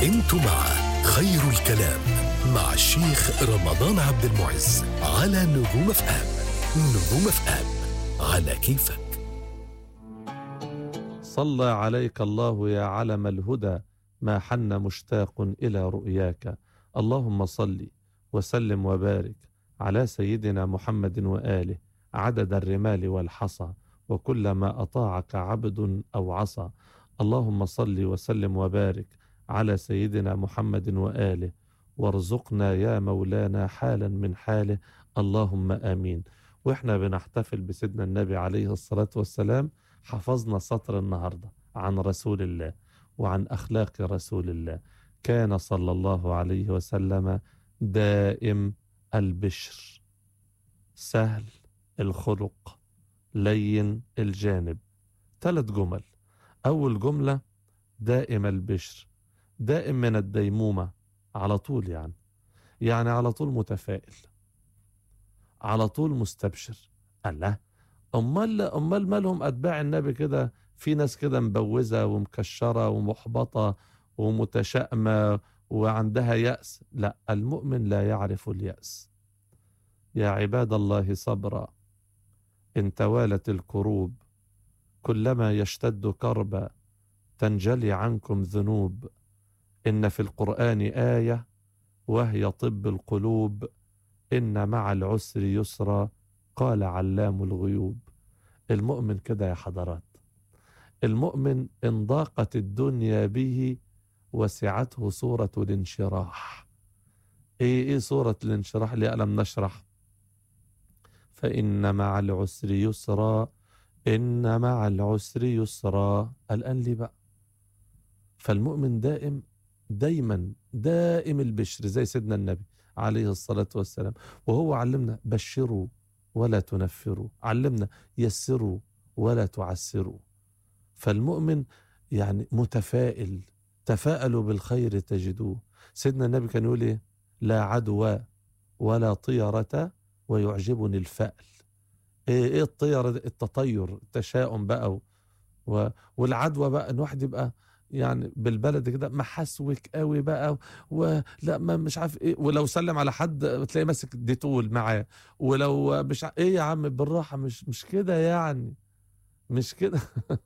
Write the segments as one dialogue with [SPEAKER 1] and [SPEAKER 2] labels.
[SPEAKER 1] انتم مع خير الكلام مع الشيخ رمضان عبد المعز على نجوم اف ام نجوم اف ام على كيفك
[SPEAKER 2] صلى عليك الله يا علم الهدى ما حن مشتاق إلى رؤياك اللهم صل وسلم وبارك على سيدنا محمد وآله عدد الرمال والحصى وكل ما أطاعك عبد أو عصى اللهم صل وسلم وبارك على سيدنا محمد وآله وارزقنا يا مولانا حالا من حاله اللهم آمين وإحنا بنحتفل بسيدنا النبي عليه الصلاة والسلام حفظنا سطر النهاردة عن رسول الله وعن أخلاق رسول الله كان صلى الله عليه وسلم دائم البشر سهل الخلق لين الجانب ثلاث جمل أول جملة دائم البشر دائم من الديمومة على طول يعني يعني على طول متفائل على طول مستبشر الله امال امال مالهم اتباع النبي كده في ناس كده مبوزه ومكشره ومحبطه ومتشائمه وعندها يأس لا المؤمن لا يعرف اليأس يا عباد الله صبرا إن توالت الكروب كلما يشتد كربا تنجلي عنكم ذنوب إن في القرآن آية وهي طب القلوب إن مع العسر يسرا قال علام الغيوب المؤمن كده يا حضرات المؤمن إن ضاقت الدنيا به وسعته صورة الانشراح إيه إيه صورة الانشراح اللي ألم نشرح فإن مع العسر يسرا إن مع العسر يسرا الآن ليه بقى فالمؤمن دائم دايما دائم البشر زي سيدنا النبي عليه الصلاة والسلام وهو علمنا بشروا ولا تنفروا علمنا يسروا ولا تعسروا فالمؤمن يعني متفائل تفاءلوا بالخير تجدوه سيدنا النبي كان يقول ايه لا عدوى ولا طيرة ويعجبني الفأل ايه ايه الطيرة دي؟ التطير التشاؤم بقى و... و... والعدوى بقى ان واحد يبقى يعني بالبلد كده محسوك قوي بقى ولا ما مش عارف ايه ولو سلم على حد تلاقيه ماسك ديتول معاه ولو مش ع... ايه يا عم بالراحه مش مش كده يعني مش كده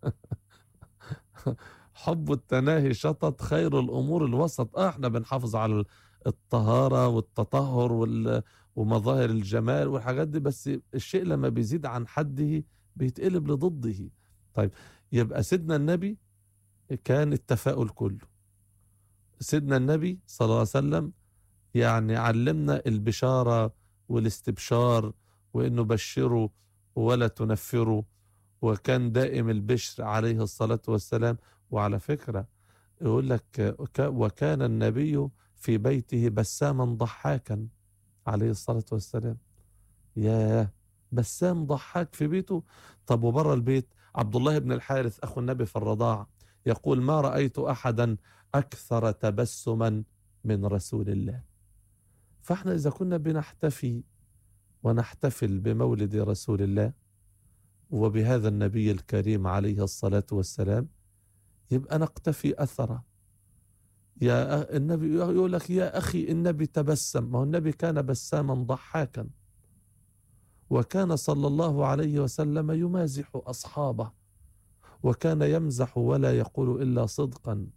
[SPEAKER 2] حب التناهي شطط خير الامور الوسط اه احنا بنحافظ على الطهاره والتطهر وال... ومظاهر الجمال والحاجات دي بس الشيء لما بيزيد عن حده بيتقلب لضده طيب يبقى سيدنا النبي كان التفاؤل كله سيدنا النبي صلى الله عليه وسلم يعني علمنا البشارة والاستبشار وانه بشروا ولا تنفروا وكان دائم البشر عليه الصلاة والسلام وعلى فكرة يقول لك وكان النبي في بيته بساما ضحاكا عليه الصلاة والسلام يا بسام ضحاك في بيته طب وبره البيت عبد الله بن الحارث أخو النبي في الرضاعة يقول ما رأيت أحدا أكثر تبسما من رسول الله فاحنا إذا كنا بنحتفي ونحتفل بمولد رسول الله وبهذا النبي الكريم عليه الصلاة والسلام يبقى نقتفي أثره يا النبي يقول لك يا أخي النبي تبسم ما هو النبي كان بساما ضحاكا وكان صلى الله عليه وسلم يمازح أصحابه وكان يمزح ولا يقول إلا صدقا